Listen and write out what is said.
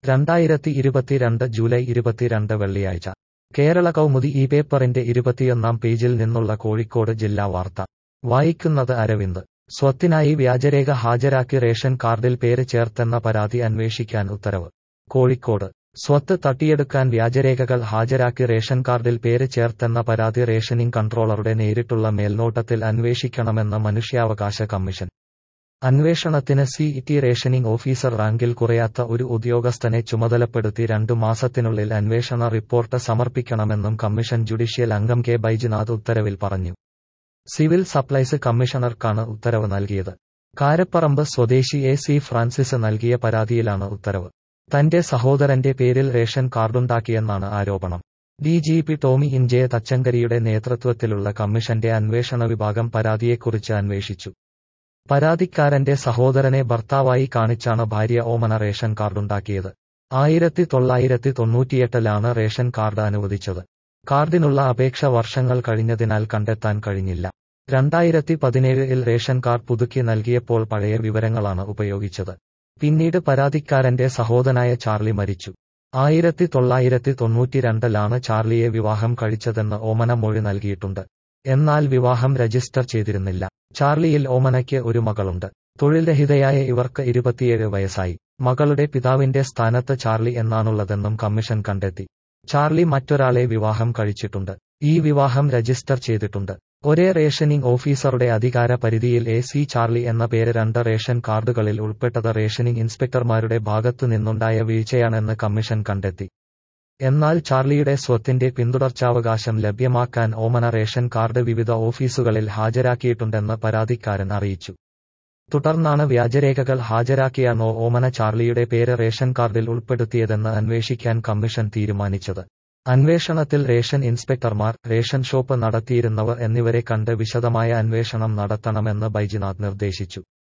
രണ്ടായിരത്തി ഇരുപത്തിരണ്ട് ജൂലൈ ഇരുപത്തിരണ്ട് വെള്ളിയാഴ്ച കേരള കൗമുദി ഈ പേപ്പറിന്റെ ഇരുപത്തിയൊന്നാം പേജിൽ നിന്നുള്ള കോഴിക്കോട് ജില്ലാ വാർത്ത വായിക്കുന്നത് അരവിന്ദ് സ്വത്തിനായി വ്യാജരേഖ ഹാജരാക്കി റേഷൻ കാർഡിൽ പേര് ചേർത്തെന്ന പരാതി അന്വേഷിക്കാൻ ഉത്തരവ് കോഴിക്കോട് സ്വത്ത് തട്ടിയെടുക്കാൻ വ്യാജരേഖകൾ ഹാജരാക്കി റേഷൻ കാർഡിൽ പേര് ചേർത്തെന്ന പരാതി റേഷനിംഗ് കൺട്രോളറുടെ നേരിട്ടുള്ള മേൽനോട്ടത്തിൽ അന്വേഷിക്കണമെന്ന് മനുഷ്യാവകാശ കമ്മീഷൻ അന്വേഷണത്തിന് സി ടി റേഷനിംഗ് ഓഫീസർ റാങ്കിൽ കുറയാത്ത ഒരു ഉദ്യോഗസ്ഥനെ ചുമതലപ്പെടുത്തി രണ്ടു മാസത്തിനുള്ളിൽ അന്വേഷണ റിപ്പോർട്ട് സമർപ്പിക്കണമെന്നും കമ്മീഷൻ ജുഡീഷ്യൽ അംഗം കെ ബൈജുനാഥ് ഉത്തരവിൽ പറഞ്ഞു സിവിൽ സപ്ലൈസ് കമ്മീഷണർക്കാണ് ഉത്തരവ് നൽകിയത് കാരപ്പറമ്പ് സ്വദേശി എ സി ഫ്രാൻസിസ് നൽകിയ പരാതിയിലാണ് ഉത്തരവ് തന്റെ സഹോദരന്റെ പേരിൽ റേഷൻ കാർഡുണ്ടാക്കിയെന്നാണ് ആരോപണം ഡി ജി പി ടോമി ഇൻജെ തച്ചങ്കരിയുടെ നേതൃത്വത്തിലുള്ള കമ്മീഷന്റെ അന്വേഷണ വിഭാഗം പരാതിയെക്കുറിച്ച് അന്വേഷിച്ചു പരാതിക്കാരന്റെ സഹോദരനെ ഭർത്താവായി കാണിച്ചാണ് ഭാര്യ ഓമന റേഷൻ കാർഡുണ്ടാക്കിയത് ആയിരത്തി തൊള്ളായിരത്തി തൊണ്ണൂറ്റിയെട്ടിലാണ് റേഷൻ കാർഡ് അനുവദിച്ചത് കാർഡിനുള്ള അപേക്ഷ വർഷങ്ങൾ കഴിഞ്ഞതിനാൽ കണ്ടെത്താൻ കഴിഞ്ഞില്ല രണ്ടായിരത്തി പതിനേഴിൽ റേഷൻ കാർഡ് പുതുക്കി നൽകിയപ്പോൾ പഴയ വിവരങ്ങളാണ് ഉപയോഗിച്ചത് പിന്നീട് പരാതിക്കാരന്റെ സഹോദരനായ ചാർലി മരിച്ചു ആയിരത്തി തൊള്ളായിരത്തി തൊണ്ണൂറ്റിരണ്ടിലാണ് ചാർലിയെ വിവാഹം കഴിച്ചതെന്ന് ഓമന മൊഴി നൽകിയിട്ടുണ്ട് എന്നാൽ വിവാഹം രജിസ്റ്റർ ചെയ്തിരുന്നില്ല ചാർലിയിൽ ഓമനയ്ക്ക് ഒരു മകളുണ്ട് തൊഴിൽ രഹിതയായ ഇവർക്ക് ഇരുപത്തിയേഴ് വയസ്സായി മകളുടെ പിതാവിന്റെ സ്ഥാനത്ത് ചാർലി എന്നാണുള്ളതെന്നും കമ്മീഷൻ കണ്ടെത്തി ചാർലി മറ്റൊരാളെ വിവാഹം കഴിച്ചിട്ടുണ്ട് ഈ വിവാഹം രജിസ്റ്റർ ചെയ്തിട്ടുണ്ട് ഒരേ റേഷനിംഗ് ഓഫീസറുടെ അധികാര പരിധിയിൽ എ സി ചാർലി എന്ന പേര് രണ്ട് റേഷൻ കാർഡുകളിൽ ഉൾപ്പെട്ടത് റേഷനിംഗ് ഇൻസ്പെക്ടർമാരുടെ ഭാഗത്തു നിന്നുണ്ടായ വീഴ്ചയാണെന്ന് കമ്മീഷൻ കണ്ടെത്തി എന്നാൽ ചാർലിയുടെ സ്വത്തിന്റെ പിന്തുടർച്ചാവകാശം ലഭ്യമാക്കാൻ ഓമന റേഷൻ കാർഡ് വിവിധ ഓഫീസുകളിൽ ഹാജരാക്കിയിട്ടുണ്ടെന്ന് പരാതിക്കാരൻ അറിയിച്ചു തുടർന്നാണ് വ്യാജരേഖകൾ ഹാജരാക്കിയാണോ ഓമന ചാർലിയുടെ പേര് റേഷൻ കാർഡിൽ ഉൾപ്പെടുത്തിയതെന്ന് അന്വേഷിക്കാൻ കമ്മീഷൻ തീരുമാനിച്ചത് അന്വേഷണത്തിൽ റേഷൻ ഇൻസ്പെക്ടർമാർ റേഷൻ ഷോപ്പ് നടത്തിയിരുന്നവർ എന്നിവരെ കണ്ട് വിശദമായ അന്വേഷണം നടത്തണമെന്ന് ബൈജിനാഥ് നിർദ്ദേശിച്ചു